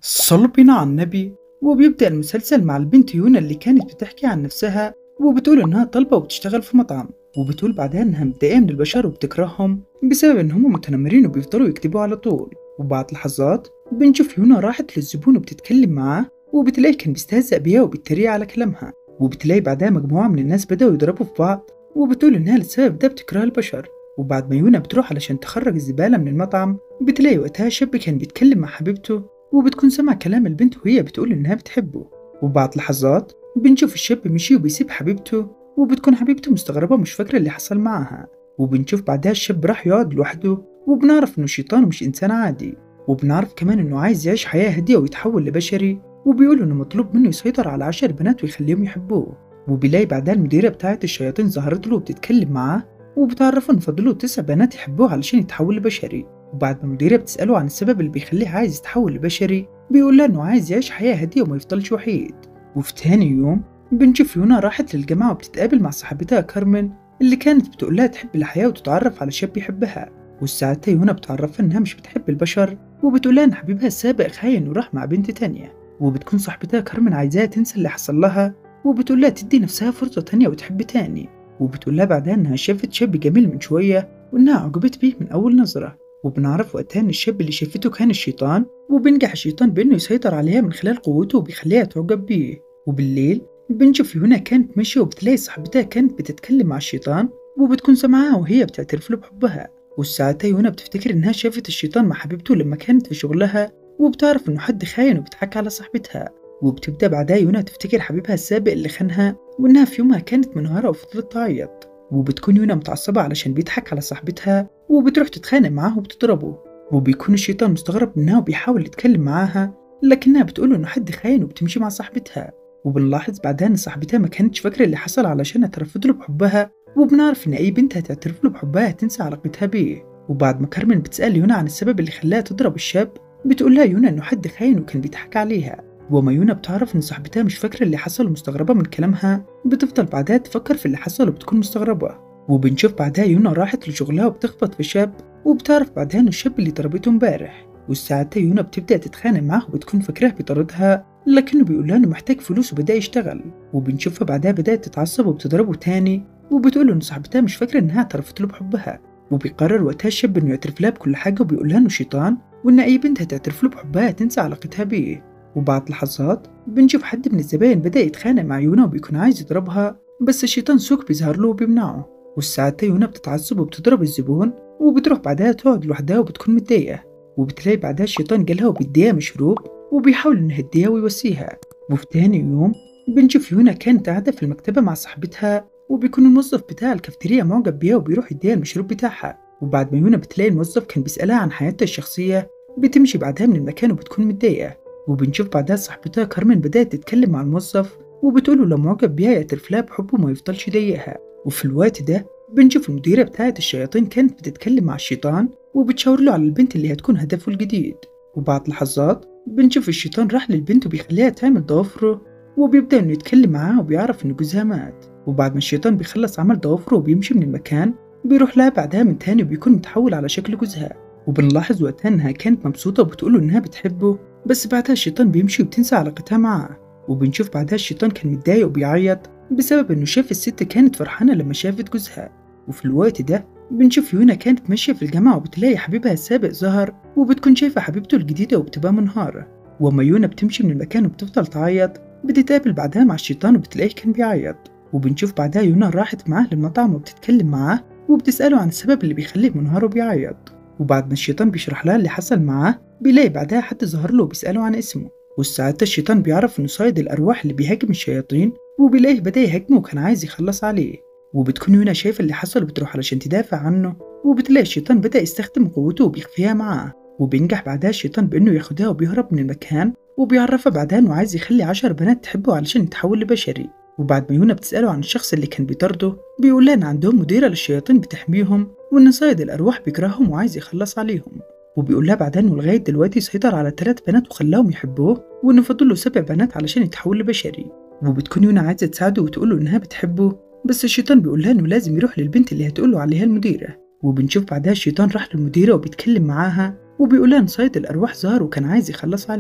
صلوا بينا على النبي وبيبدأ المسلسل مع البنت يونا اللي كانت بتحكي عن نفسها وبتقول إنها طالبة وبتشتغل في مطعم وبتقول بعدها إنها متضايقة من البشر وبتكرههم بسبب إن هم متنمرين وبيفضلوا يكذبوا على طول وبعد لحظات بنشوف يونا راحت للزبون وبتتكلم معاه وبتلاقي كان بيستهزأ بيها وبيتريق على كلامها وبتلاقي بعدها مجموعة من الناس بدأوا يضربوا في بعض وبتقول إنها للسبب ده بتكره البشر وبعد ما يونا بتروح علشان تخرج الزبالة من المطعم بتلاقي وقتها شاب كان بيتكلم مع حبيبته وبتكون سمع كلام البنت وهي بتقول إنها بتحبه وبعد لحظات بنشوف الشاب مشي وبيسيب حبيبته وبتكون حبيبته مستغربة مش فاكرة اللي حصل معاها وبنشوف بعدها الشاب راح يقعد لوحده وبنعرف إنه شيطان ومش إنسان عادي وبنعرف كمان إنه عايز يعيش حياة هادية ويتحول لبشري وبيقول إنه مطلوب منه يسيطر على عشر بنات ويخليهم يحبوه وبيلاقي بعدها المديرة بتاعة الشياطين ظهرت له وبتتكلم معاه وبتعرفه إن فاضله تسع بنات يحبوه علشان يتحول لبشري وبعد ما المديرة بتسأله عن السبب اللي بيخليه عايز يتحول لبشري بيقول لها إنه عايز يعيش حياة هادية وما يفضلش وحيد وفي تاني يوم بنشوف يونا راحت للجامعة وبتتقابل مع صاحبتها كارمن اللي كانت بتقول لها تحب الحياة وتتعرف على شاب يحبها والساعتها يونا بتعرفها إنها مش بتحب البشر وبتقول لها إن حبيبها السابق خاين وراح مع بنت تانية وبتكون صاحبتها كارمن عايزاها تنسى اللي حصل لها وبتقول لها تدي نفسها فرصة تانية وتحب تاني وبتقول لها بعدها إنها شافت شاب جميل من شوية وإنها أعجبت بيه من أول نظرة وبنعرف وقتها إن الشاب اللي شافته كان الشيطان وبينجح الشيطان بإنه يسيطر عليها من خلال قوته وبيخليها تعجب بيه وبالليل بنشوف يونا كانت ماشية وبتلاقي صاحبتها كانت بتتكلم مع الشيطان وبتكون سامعاها وهي بتعترف له بحبها والساعتها يونا بتفتكر إنها شافت الشيطان مع حبيبته لما كانت في شغلها وبتعرف إنه حد خاين وبيضحك على صاحبتها وبتبدأ بعدها يونا تفتكر حبيبها السابق اللي خانها وإنها في يومها كانت منهارة وفضلت تعيط وبتكون يونا متعصبة علشان بيضحك على صاحبتها وبتروح تتخانق معاه وبتضربه وبيكون الشيطان مستغرب منها وبيحاول يتكلم معاها لكنها بتقوله إنه حد خاين وبتمشي مع صاحبتها وبنلاحظ بعدها إن صاحبتها ما كانتش فاكرة اللي حصل علشان اعترفت له بحبها وبنعرف إن أي بنت هتعترف له بحبها هتنسى علاقتها بيه وبعد ما كارمن بتسأل يونا عن السبب اللي خلاها تضرب الشاب بتقول لها يونا إنه حد خاين وكان بيضحك عليها وما يونا بتعرف إن صاحبتها مش فاكرة اللي حصل ومستغربة من كلامها بتفضل بعدها تفكر في اللي حصل وبتكون مستغربة وبنشوف بعدها يونا راحت لشغلها وبتخبط في شاب وبتعرف بعدها إنه الشاب اللي ضربته امبارح والساعتها يونا بتبدأ تتخانق معاه وبتكون فاكراه بيطاردها لكنه بيقول لها إنه محتاج فلوس وبدأ يشتغل وبنشوفها بعدها بدأت تتعصب وبتضربه تاني وبتقول إن صاحبتها مش فاكرة إنها اعترفت له بحبها وبيقرر وقتها الشاب إنه يعترف لها بكل حاجة وبيقول لها إنه شيطان وإن أي بنت هتعترف له بحبها هتنسى علاقتها بيه وبعد لحظات بنشوف حد من الزباين بدأ يتخانق مع يونا وبيكون عايز يضربها بس الشيطان سوق بيظهر له وبيمنعه والساعتها يونا بتتعصب وبتضرب الزبون وبتروح بعدها تقعد لوحدها وبتكون متضايقة وبتلاقي بعدها الشيطان جالها وبيديها مشروب وبيحاول إنه يهديها ويواسيها وفي تاني يوم بنشوف يونا كانت قاعدة في المكتبة مع صاحبتها وبيكون الموظف بتاع الكافتيريا معجب بيها وبيروح يديها المشروب بتاعها وبعد ما يونا بتلاقي الموظف كان بيسألها عن حياتها الشخصية بتمشي بعدها من المكان وبتكون متضايقة وبنشوف بعدها صاحبتها كارمن بدأت تتكلم مع الموظف وبتقوله لو معجب بيها يعترف لها بحبه وما يفضلش يضايقها وفي الوقت ده بنشوف المديرة بتاعة الشياطين كانت بتتكلم مع الشيطان وبتشاور له على البنت اللي هتكون هدفه الجديد وبعد لحظات بنشوف الشيطان راح للبنت وبيخليها تعمل ضوافره وبيبدأ إنه يتكلم معاها وبيعرف إن جوزها مات وبعد ما الشيطان بيخلص عمل ضوافره وبيمشي من المكان بيروح لها بعدها من تاني وبيكون متحول على شكل جوزها وبنلاحظ وقتها إنها كانت مبسوطة وبتقوله إنها بتحبه بس بعدها الشيطان بيمشي وبتنسى علاقتها معاه وبنشوف بعدها الشيطان كان متضايق وبيعيط بسبب إنه شاف الست كانت فرحانة لما شافت جوزها وفي الوقت ده بنشوف يونا كانت ماشية في الجامعة وبتلاقي حبيبها السابق ظهر وبتكون شايفة حبيبته الجديدة وبتبقى منهارة وأما يونا بتمشي من المكان وبتفضل تعيط بتتقابل بعدها مع الشيطان وبتلاقيه كان بيعيط وبنشوف بعدها يونا راحت معاه للمطعم وبتتكلم معاه وبتسأله عن السبب اللي بيخليه منهار وبيعيط وبعد ما الشيطان بيشرح لها اللي حصل معاه بيلاقي بعدها حد ظهر له وبيسأله عن اسمه والساعتها الشيطان بيعرف إنه صيد الأرواح اللي بيهاجم الشياطين وبيلاقيه بدأ يهاجمه وكان عايز يخلص عليه وبتكون يونا شايفة اللي حصل وبتروح علشان تدافع عنه وبتلاقي الشيطان بدأ يستخدم قوته وبيخفيها معاه وبينجح بعدها الشيطان بإنه ياخدها وبيهرب من المكان وبيعرفها بعدها إنه عايز يخلي عشر بنات تحبه علشان يتحول لبشري وبعد ما يونا بتسأله عن الشخص اللي كان بيطارده بيقول لها إن عندهم مديرة للشياطين بتحميهم وإن صيد الأرواح بيكرههم وعايز يخلص عليهم وبيقول لها بعدها إنه لغاية دلوقتي سيطر على ثلاث بنات وخلاهم يحبوه وإنه فاضل له سبع بنات علشان يتحول لبشري وبتكون يونا عايزة تساعده وتقول له إنها بتحبه بس الشيطان بيقول لها إنه لازم يروح للبنت اللي هتقول له عليها المديرة وبنشوف بعدها الشيطان راح للمديرة وبيتكلم معاها وبيقول لها إن صيد الأرواح ظهر وكان عايز يخلص عليه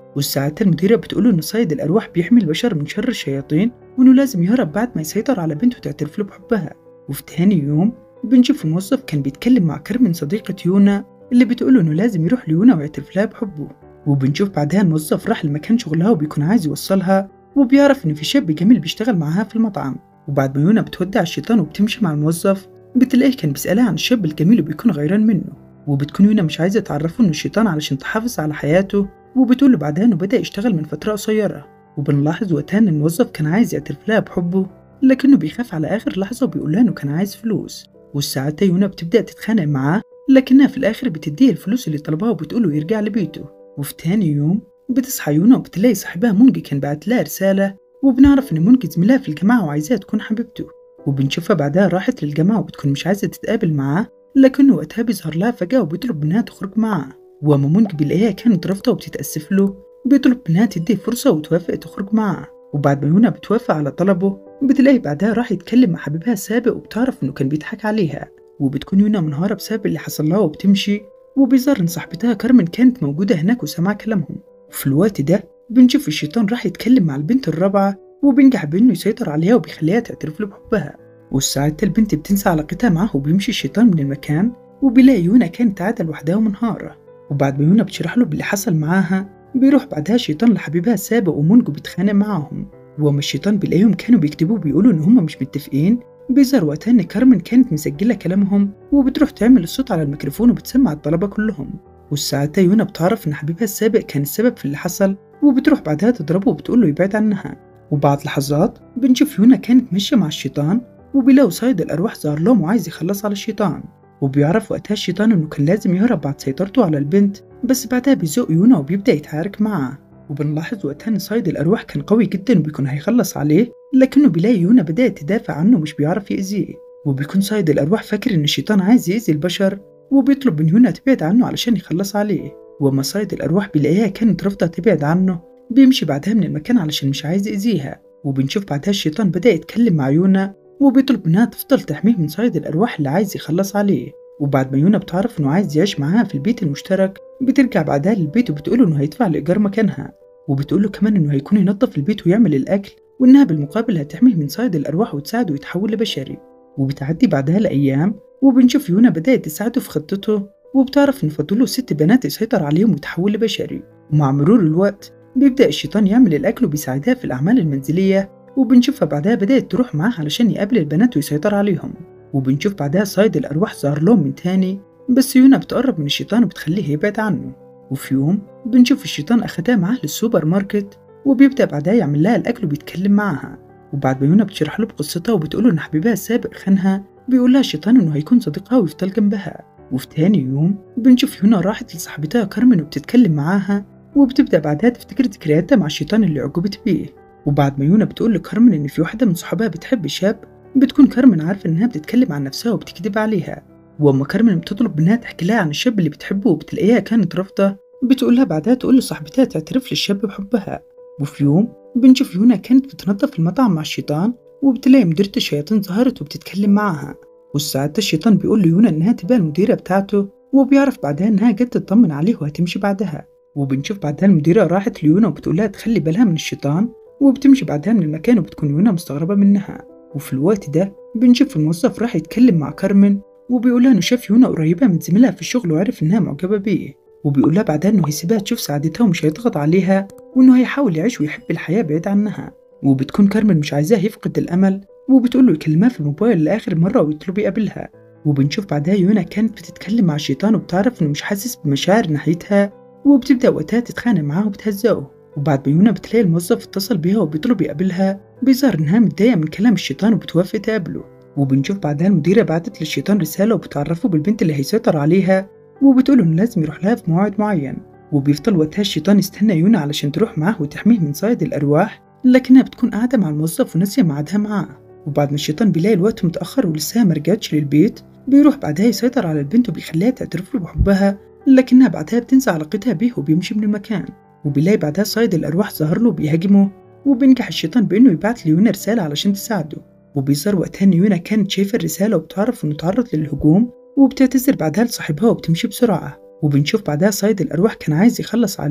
والساعات المديرة بتقوله إن صيد الأرواح بيحمي البشر من شر الشياطين وإنه لازم يهرب بعد ما يسيطر على بنته وتعترف له بحبها وفي تاني يوم بنشوف موظف كان بيتكلم مع كارمن صديقة يونا اللي بتقوله إنه لازم يروح ليونا ويعترف لها بحبه وبنشوف بعدها الموظف راح لمكان شغلها وبيكون عايز يوصلها وبيعرف إن في شاب جميل بيشتغل معاها في المطعم وبعد ما يونا بتودع الشيطان وبتمشي مع الموظف بتلاقيه كان بيسألها عن الشاب الجميل وبيكون غيران منه وبتكون يونا مش عايزة تعرفه إنه الشيطان علشان تحافظ على حياته وبتقول له بعدها إنه بدأ يشتغل من فترة قصيرة وبنلاحظ وقتها إن الموظف كان عايز يعترف لها بحبه لكنه بيخاف على آخر لحظة وبيقول لها إنه كان عايز فلوس والساعات يونا بتبدأ تتخانق معاه لكنها في الآخر بتديه الفلوس اللي طلبها وبتقوله يرجع لبيته وفي تاني يوم بتصحى يونا وبتلاقي صاحبها مونجي كان بعت لها رسالة وبنعرف إن مونجي زميلها في الجامعة وعايزاها تكون حبيبته وبنشوفها بعدها راحت للجامعة وبتكون مش عايزة تتقابل معاه لكنه وقتها بيظهر لها فجأة وبيطلب منها تخرج معاه وأما مونج بيلاقيها كانت رافضة وبتتأسف له بيطلب منها تديه فرصة وتوافق تخرج معاه وبعد ما يونا بتوافق على طلبه بتلاقي بعدها راح يتكلم مع حبيبها السابق وبتعرف إنه كان بيضحك عليها وبتكون يونا منهارة بسبب اللي حصل لها وبتمشي وبيظهر إن صاحبتها كارمن كانت موجودة هناك وسمع كلامهم وفي الوقت ده بنشوف الشيطان راح يتكلم مع البنت الرابعة وبينجح بإنه يسيطر عليها وبيخليها تعترف له بحبها والساعات البنت بتنسى علاقتها معاه وبيمشي الشيطان من المكان وبيلاقي يونا كانت قاعدة لوحدها ومنهارة وبعد ما يونا بتشرح له باللي حصل معاها بيروح بعدها الشيطان لحبيبها السابق ومونجو بيتخانق معاهم وأما الشيطان بيلاقيهم كانوا بيكتبوا بيقولوا إن هما مش متفقين بيظهر وقتها إن كارمن كانت مسجلة كلامهم وبتروح تعمل الصوت على الميكروفون وبتسمع الطلبة كلهم والساعتها يونا بتعرف إن حبيبها السابق كان السبب في اللي حصل وبتروح بعدها تضربه وبتقول له يبعد عنها وبعد لحظات بنشوف يونا كانت ماشية مع الشيطان وبيلاقوا صيد الأرواح ظهر لهم وعايز يخلص على الشيطان وبيعرف وقتها الشيطان إنه كان لازم يهرب بعد سيطرته على البنت بس بعدها بيزق يونا وبيبدأ يتعارك معاه وبنلاحظ وقتها إن صيد الأرواح كان قوي جدا وبيكون هيخلص عليه لكنه بيلاقي يونا بدأت تدافع عنه مش بيعرف يأذيه وبيكون صيد الأرواح فاكر إن الشيطان عايز يأذي البشر وبيطلب من يونا تبعد عنه علشان يخلص عليه وأما صيد الأرواح بيلاقيها كانت رافضة تبعد عنه بيمشي بعدها من المكان علشان مش عايز يأذيها وبنشوف بعدها الشيطان بدأ يتكلم مع يونا وبيطلب منها تفضل تحميه من صيد الأرواح اللي عايز يخلص عليه وبعد ما يونا بتعرف إنه عايز يعيش معاها في البيت المشترك بترجع بعدها للبيت وبتقوله إنه هيدفع الإيجار مكانها وبتقوله كمان إنه هيكون ينظف البيت ويعمل الأكل وإنها بالمقابل هتحميه من صيد الأرواح وتساعده يتحول لبشري وبتعدي بعدها الأيام وبنشوف يونا بدأت تساعده في خطته وبتعرف إن فاضله ست بنات يسيطر عليهم ويتحول لبشري ومع مرور الوقت بيبدأ الشيطان يعمل الأكل وبيساعدها في الأعمال المنزلية وبنشوفها بعدها بدأت تروح معاه علشان يقابل البنات ويسيطر عليهم وبنشوف بعدها صيد الأرواح ظهر لهم من تاني بس يونا بتقرب من الشيطان وبتخليه يبعد عنه وفي يوم بنشوف الشيطان أخدها معاه للسوبر ماركت وبيبدأ بعدها يعمل لها الأكل وبيتكلم معاها وبعد ما يونا بتشرح له بقصتها وبتقوله إن حبيبها السابق خانها بيقول لها الشيطان إنه هيكون صديقها ويفضل جنبها وفي تاني يوم بنشوف يونا راحت لصاحبتها كارمن وبتتكلم معاها وبتبدأ بعدها تفتكر ذكرياتها مع الشيطان اللي عجبت بيه وبعد ما يونا بتقول لكارمن إن في واحدة من صحابها بتحب شاب بتكون كارمن عارفة إنها بتتكلم عن نفسها وبتكذب عليها وأما كارمن بتطلب منها تحكي لها عن الشاب اللي بتحبه وبتلاقيها كانت رافضة بتقول لها بعدها تقول لصاحبتها تعترف للشاب بحبها وفي يوم بنشوف يونا كانت بتنظف المطعم مع الشيطان وبتلاقي مديرة الشياطين ظهرت وبتتكلم معاها والساعات الشيطان بيقول ليونا إنها تبقى المديرة بتاعته وبيعرف بعدها إنها جت تطمن عليه وهتمشي بعدها وبنشوف بعدها المديرة راحت ليونا وبتقول لها تخلي بالها من الشيطان وبتمشي بعدها من المكان وبتكون يونا مستغربة منها وفي الوقت ده بنشوف الموظف راح يتكلم مع كارمن وبيقول لها إنه شاف يونا قريبة من زميلها في الشغل وعرف إنها معجبة بيه وبيقول لها بعدها إنه هيسيبها تشوف سعادتها ومش هيضغط عليها وإنه هيحاول يعيش ويحب الحياة بعيد عنها وبتكون كارمن مش عايزاه يفقد الأمل وبتقول له يكلمها في الموبايل لآخر مرة ويطلب يقابلها وبنشوف بعدها يونا كانت بتتكلم مع الشيطان وبتعرف إنه مش حاسس بمشاعر ناحيتها وبتبدأ وقتها تتخانق معاه وبتهزقه وبعد ما يونا بتلاقي الموظف اتصل بيها وبيطلب يقابلها بيظهر إنها متضايقة من كلام الشيطان وبتوافق تقابله وبنشوف بعدها المديرة بعتت للشيطان رسالة وبتعرفه بالبنت اللي هيسيطر عليها وبتقوله إنه لازم يروح لها في موعد معين وبيفضل وقتها الشيطان يستنى يونا علشان تروح معاه وتحميه من صيد الأرواح لكنها بتكون قاعدة مع الموظف وناسية ميعادها معاه وبعد ما الشيطان بيلاقي الوقت متأخر ولسه ما رجعتش للبيت بيروح بعدها يسيطر على البنت وبيخليها تعترف له بحبها لكنها بعدها بتنسى علاقتها بيه وبيمشي من المكان وبيلاقي بعدها صيد الأرواح ظهر له وبيهاجمه وبينجح الشيطان بإنه يبعت ليونا رسالة علشان تساعده وبيظهر وقتها إن يونا كانت شايفة الرسالة وبتعرف إنه تعرض للهجوم وبتعتذر بعدها لصاحبها وبتمشي بسرعة وبنشوف بعدها صيد الأرواح كان عايز يخلص عليه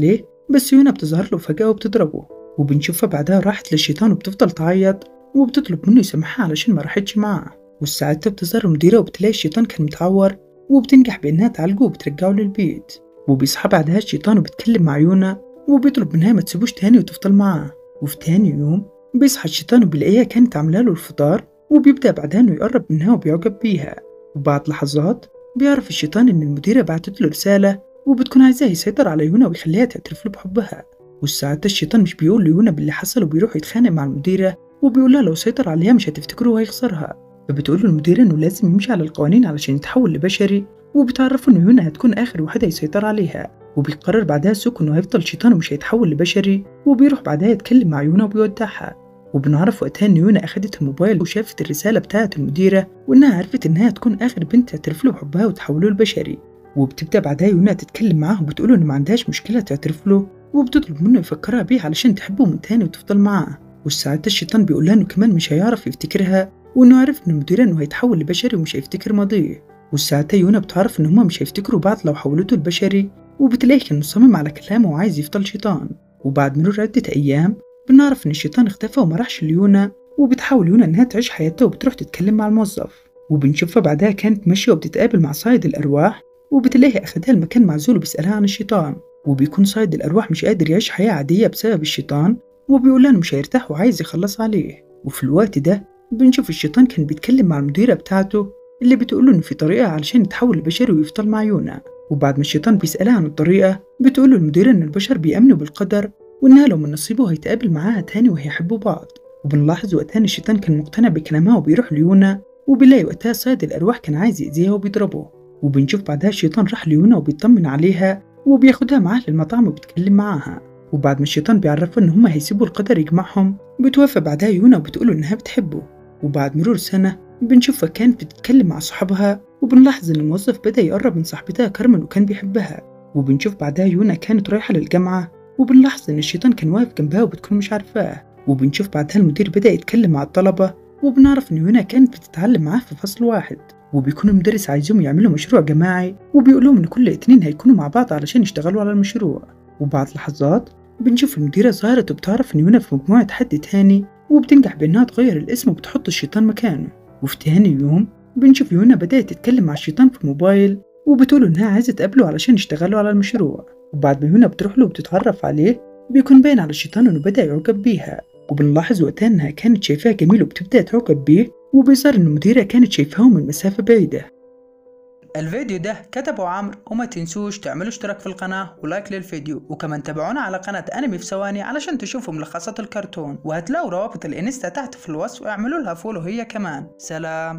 بس يونا بتظهر له فجأة وبتضربه وبنشوفها بعدها راحت للشيطان وبتفضل تعيط وبتطلب منه يسامحها علشان ما راحتش معاه وساعتها بتظهر المديرة وبتلاقي الشيطان كان متعور وبتنجح بإنها تعالجه وبترجعه للبيت وبيصحى بعدها الشيطان وبيتكلم مع يونا وبيطلب منها ما تسيبوش تاني وتفضل معاه وفي تاني يوم بيصحى الشيطان وبيلاقيها كانت عاملة له الفطار وبيبدأ بعدها إنه يقرب منها وبيعجب بيها وبعد لحظات بيعرف الشيطان إن المديرة بعتت له رسالة وبتكون عايزاه يسيطر على يونا ويخليها تعترف له بحبها والساعات الشيطان مش بيقول ليونا باللي حصل وبيروح يتخانق مع المديرة وبيقول لها لو سيطر عليها مش هتفتكره وهيخسرها فبتقول له المديرة إنه لازم يمشي على القوانين علشان يتحول لبشري وبتعرفه إن يونا هتكون آخر واحدة يسيطر عليها وبيقرر بعدها سوكو إنه هيفضل شيطان ومش هيتحول لبشري وبيروح بعدها يتكلم مع يونا وبيودعها وبنعرف وقتها إن يونا أخدت الموبايل وشافت الرسالة بتاعة المديرة وإنها عرفت إنها تكون آخر بنت تعترف له بحبها وتحوله لبشري وبتبدأ بعدها يونا تتكلم معاه وبتقوله إن ما عندهاش مشكلة تعترف له وبتطلب منه يفكرها بيه علشان تحبه من تاني وتفضل معاه وساعتها الشيطان بيقول لها إنه كمان مش هيعرف يفتكرها وإنه عرف من المديرة إنه هيتحول لبشري ومش هيفتكر ماضيه وساعتها يونا بتعرف إن هما مش هيفتكروا بعض لو حولته لبشري وبتلاقيه كان مصمم على كلامه وعايز يفضل شيطان وبعد مرور عدة أيام بنعرف إن الشيطان اختفى وما راحش ليونا وبتحاول يونا إنها تعيش حياتها وبتروح تتكلم مع الموظف وبنشوفها بعدها كانت ماشية وبتتقابل مع صايد الأرواح وبتلاقيها أخدها المكان معزول وبيسألها عن الشيطان وبيكون صايد الأرواح مش قادر يعيش حياة عادية بسبب الشيطان وبيقول لها إنه مش هيرتاح وعايز يخلص عليه وفي الوقت ده بنشوف الشيطان كان بيتكلم مع المديرة بتاعته اللي بتقوله إنه في طريقة علشان يتحول لبشري ويفضل مع يونا وبعد ما الشيطان بيسألها عن الطريقة بتقوله المديرة إن البشر بيأمنوا بالقدر وإنها لو من نصيبه هيتقابل معاها تاني وهيحبوا بعض وبنلاحظ وقتها إن الشيطان كان مقتنع بكلامها وبيروح ليونا وبيلاقي وقتها صيد الأرواح كان عايز يأذيها وبيضربه وبنشوف بعدها الشيطان راح ليونا وبيطمن عليها وبياخدها معاه للمطعم وبيتكلم معاها وبعد ما الشيطان بيعرفها إن هما هيسيبوا القدر يجمعهم بتوافق بعدها يونا وبتقوله إنها بتحبه وبعد مرور سنة بنشوفها كانت بتتكلم مع صحابها وبنلاحظ إن الموظف بدأ يقرب من صاحبتها كارمن وكان بيحبها وبنشوف بعدها يونا كانت رايحة للجامعة وبنلاحظ إن الشيطان كان واقف جنبها وبتكون مش عارفاه وبنشوف بعدها المدير بدأ يتكلم مع الطلبة وبنعرف إن يونا كانت بتتعلم معاه في فصل واحد وبيكون المدرس عايزهم يعملوا مشروع جماعي وبيقول لهم إن كل اتنين هيكونوا مع بعض علشان يشتغلوا على المشروع وبعد لحظات بنشوف المديرة ظهرت وبتعرف إن يونا في مجموعة حد تاني وبتنجح بإنها تغير الاسم وبتحط الشيطان مكانه وفي تاني يوم بنشوف يونا بدأت تتكلم مع الشيطان في الموبايل وبتقول إنها عايزة تقابله علشان يشتغلوا على المشروع وبعد ما يونا بتروح له وبتتعرف عليه بيكون باين على الشيطان إنه بدأ يعجب بيها وبنلاحظ وقتها إنها كانت شايفاه جميل وبتبدأ تعجب بيه وبيظهر إن المديرة كانت شايفاه من مسافة بعيدة الفيديو ده كتبه عمرو وما تنسوش تعملوا اشتراك في القناة ولايك للفيديو وكمان تابعونا على قناة انمي في ثواني علشان تشوفوا ملخصات الكرتون وهتلاقوا روابط الانستا تحت في الوصف واعملوا لها فولو هي كمان سلام